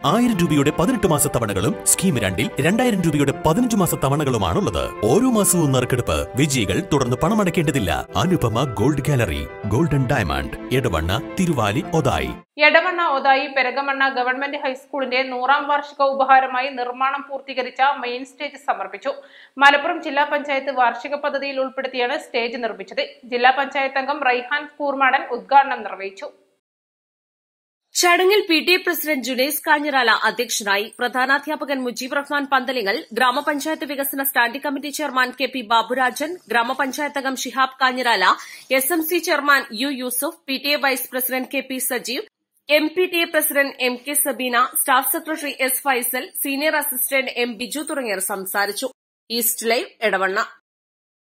ആയിരം രൂപയുടെ പതിനെട്ട് മാസ തവണകളും സ്കീം രണ്ടിൽ രണ്ടായിരം രൂപയുടെ പതിനഞ്ച് മാസ തവണകളുമാണുള്ളത് ഓരോ മാസവും നറുക്കെടുപ്പ് വിജയികൾ തുടർന്ന് പണമടയ്ക്കേണ്ടതില്ല Anupama gold gallery golden diamond Edavanna Thiruvali Othayi Edavanna Othayi Perakamanna government ഹൈസ്കൂളിന്റെ നൂറാം വാർഷിക ഉപഹാരമായി നിർമ്മാണം പൂർത്തീകരിച്ച മെയിൻ സ്റ്റേജ് സമർപ്പിച്ചു മലപ്പുറം ജില്ലാ പഞ്ചായത്ത് വാർഷിക പദ്ധതിയിൽ ഉൾപ്പെടുത്തിയാണ് സ്റ്റേജ് നിർമ്മിച്ചത് ജില്ലാ പഞ്ചായത്ത് അംഗം റൈഹാൻ കൂർമാടൻ ഉദ്ഘാടനം നിർവഹിച്ചു ചടങ്ങിൽ P T A president Junais Kanhirala അധ്യക്ഷനായി പ്രധാനാധ്യാപകൻ മുജീബ് റഹ്മാൻ പന്തലിങ്ങൽ ഗ്രാമപഞ്ചായത്ത് വികസന standing committee chairman K P Baburajan ഗ്രാമപഞ്ചായത്ത് അംഗം Shihab Kanhirala S M C chairman U Yusuf P T A vice president K P Sajeev M P T A president M K Sabeena staff secretary S Faisal senior assistant M Biju തുടങ്ങിയവർ സംസാരിച്ചു east live Edavanna